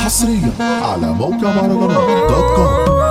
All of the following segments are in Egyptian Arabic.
حصريا على موقع مهرجانات دوت كوم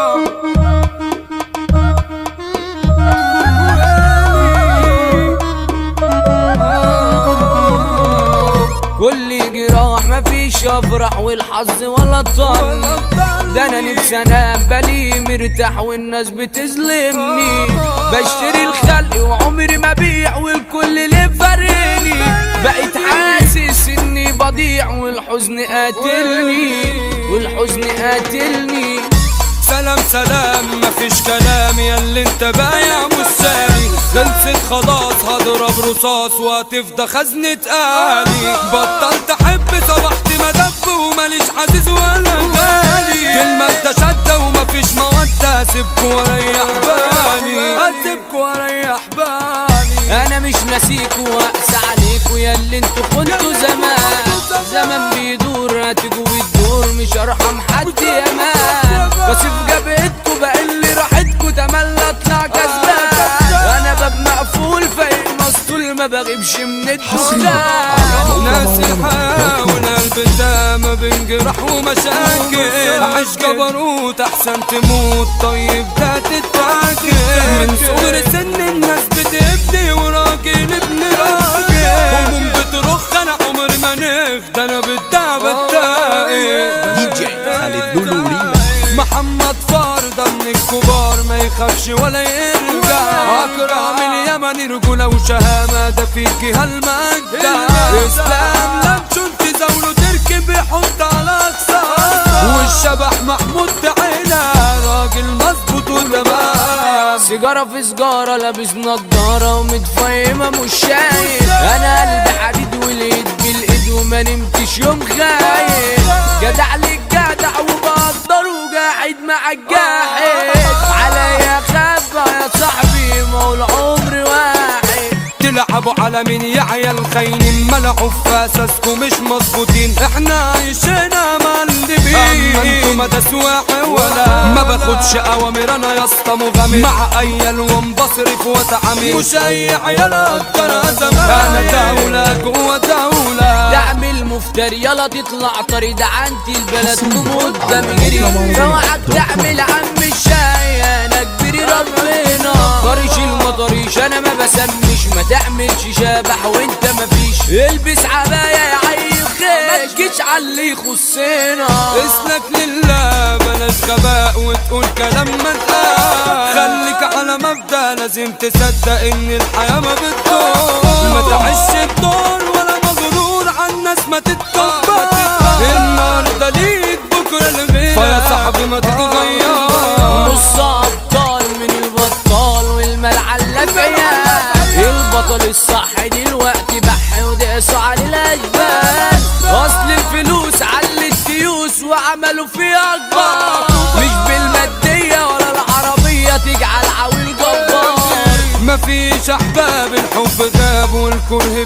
كل جراح مفيش افرح والحظ ولا الطن ده انا نفسي انام بالي مرتاح والناس بتظلمني بشتري الخلق وعمري ما بيع والكل اللي فارقني بقيت حاسس اني بضيع والحزن قاتلني والحزن قاتلني سلام سلام مفيش كلام يا اللي انت بايع مسامي خلصت خلاص هضرب رصاص وهتفضى خزنة آلي بطلت احب صبحت مدب وماليش عزيز ولا غالي كلمة ده شدة ومفيش مودة اسيبكوا واريح بالي اسيبكوا واريح بالي انا مش ناسيكوا واقسى عليكوا يا اللي انتوا كنتوا زمان زمان بيدور هتجوا بالدور مش ارحم حد يا مان بصيف جبهتكوا بقل راحتكوا تملى اطلع كسبان انا باب مقفول فايق مسطول ما بغيبش من الدخان ناس يحاول قلب ده ما بين جرح ومشاكل عيش جبروت احسن تموت طيب ده تتاكل من صغر سن الناس بتبني وراجل ابن راجل هموم بترخ انا عمري ما نخدى انا بالدعوة بتاعي دي جي خالد لولو ريما محمد فرده من الكبار ما يخافش ولا يرجع اكرم اليمن رجولة وشهامة ده فيك هالمجدة اسلام لمشون تزاوله تركب يحط على اقصى والشبح محمود تعالى راجل مظبوط وتمام سيجارة في سجارة لابس نضارة ومتفيمة مش شايف أنا قلبي حديد والإيد بالإيد وما نمتش يوم خايف جدع للجدع وبقدر وقاعد مع الجاحد عليا خبى يا صاحبي ما هو العمر واحد تلعبوا على مين يا عيال خاينين ملعوا في اساسكم مش مظبوطين احنا عايشينا مقلبين اما انتوا ما تسواح ولا ما باخدش اوامر انا يا اسطى مغامر مع ايال ومبصرف واتعامل مش اي عيال اقدر ازمان انا دولة جوه دولة دعم المفتري يلا تطلع طريق ده عندي البلد تموت قدام جري اوعك تعمل عم الشاي انا كبير ربنا طريش المطريش انا ما بسميش ما تعملش شبح وانت ما فيش البس عباية يا عيل خير ما تجيش على اللي يخصنا اسلك لله بلاش غباء وتقول كلام ما اتقال خليك على مبدأ لازم تصدق ان الحياة ما بتدور ما تعيش الدور ولا مغرور على الناس ما تتكبر النهارده ليك بكره لغيرك فيا صاحبي ما تتغير نص ابطال من البطال والملعلة فيا البطل الصح دلوقتي بح ودقسوا على الاشبال اصل الفلوس على التيوس وعملوا فيها اكبر مش بالمادية ولا العربية تجعل عويل جبار مفيش احباب الحب غاب والكره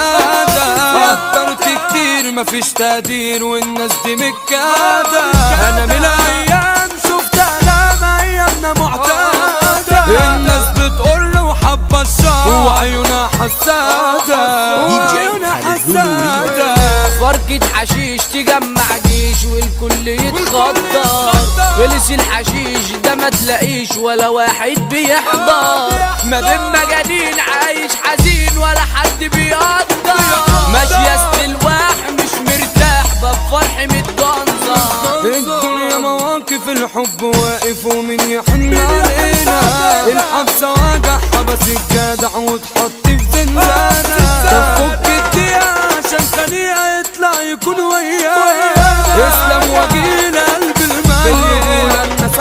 بزيادة قدرت كتير مفيش تقدير والناس دي مكادة انا من الايام شفت الام ايامنا معتادة الناس بتقول وحابة الشر وعيونها حسادة وعيونها حسادة فركة حشيش تجمع جيش والكل يتخطر فلس الحشيش ده ما تلاقيش ولا واحد بيحضر ما بين مجانين عايش حزين ولا حد بيقدر ماشية استلواح مش مرتاح بفرح متجنظر الدنيا مواقف الحب واقف ومن يحن علينا الحبسة وجع حبس الجدع وتحط في زنزانة طب فك الدقيقة عشان خليها يطلع يكون ويانا اسلم وجيل قلب المال الناس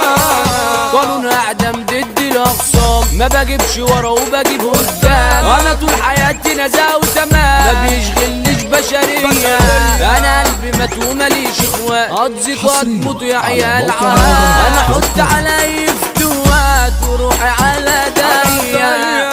عارفة قانون اعدم ضد الاخصام ما بجيبش ورا وبجيب قدام انا طول حياتي نزاهه وتمام ما بيشغلنيش بشريه انا قلبي مات وماليش اخوات هتزيد وهتموت يا عيال عام انا احط علي فتوات وروحي على دايا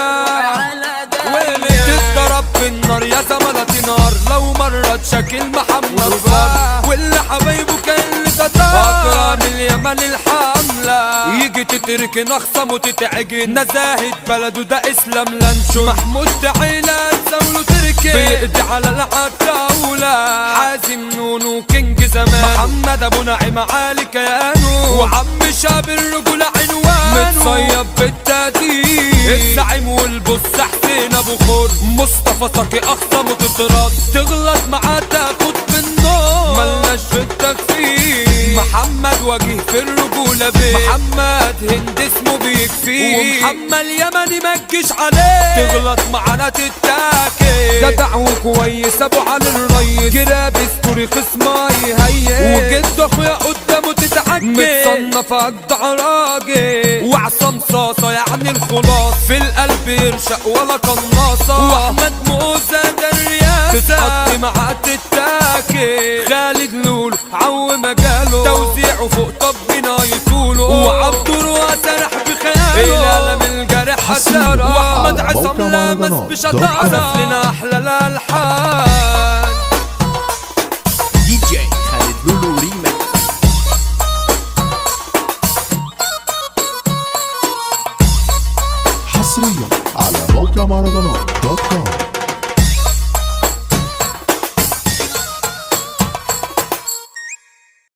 تتضرب بالنار يا زملتي نار لو مرت شكل محمد فار واللي حبايبه كان اللي تتار اكرم اليمن الحملة يجي تترك نخصم وتتعجن نزاهة بلده ده اسلام لانشو محمود تعيلة تزاوله تركي بيقضي على العتاولة حازم نونو كينج زمان محمد ابو نعيم عالي كيانو وعم شاب الرجولة عنوانه متصيب بالتهديد الزعيم والبص حسين ابو خور مصطفى ساكي اخصم وتترد تغلط معاه تاخد بالنار ملناش في التكفير محمد وجيه في الرجولة بيه محمد هند اسمه بيكفيه ومحمد اليمني ما تجيش عليه تغلط معانا تتاكل جدع وكويس ابو علي الريس جراب اسطوري خصماي هي وجد اخويا قدامه تتعجل متصنف اجدع راجل وعصام صاصة يعني الخلاص في القلب يرشق ولا قناصة واحمد موسى ده الرياسة تتحط معاه تتاكل خالد لول عو مجاله توزيعه فوق طبنا يطوله وعبد الروا سرح بخياله العالم الجارح حصرياً حسارة واحمد على عصام موقع لامس مهرجانات بشطارة دوت كوم. عرف لنا احلى الالحان دي جي خالد لولو ريمكس حصريا على موقع مهرجانات دوت كوم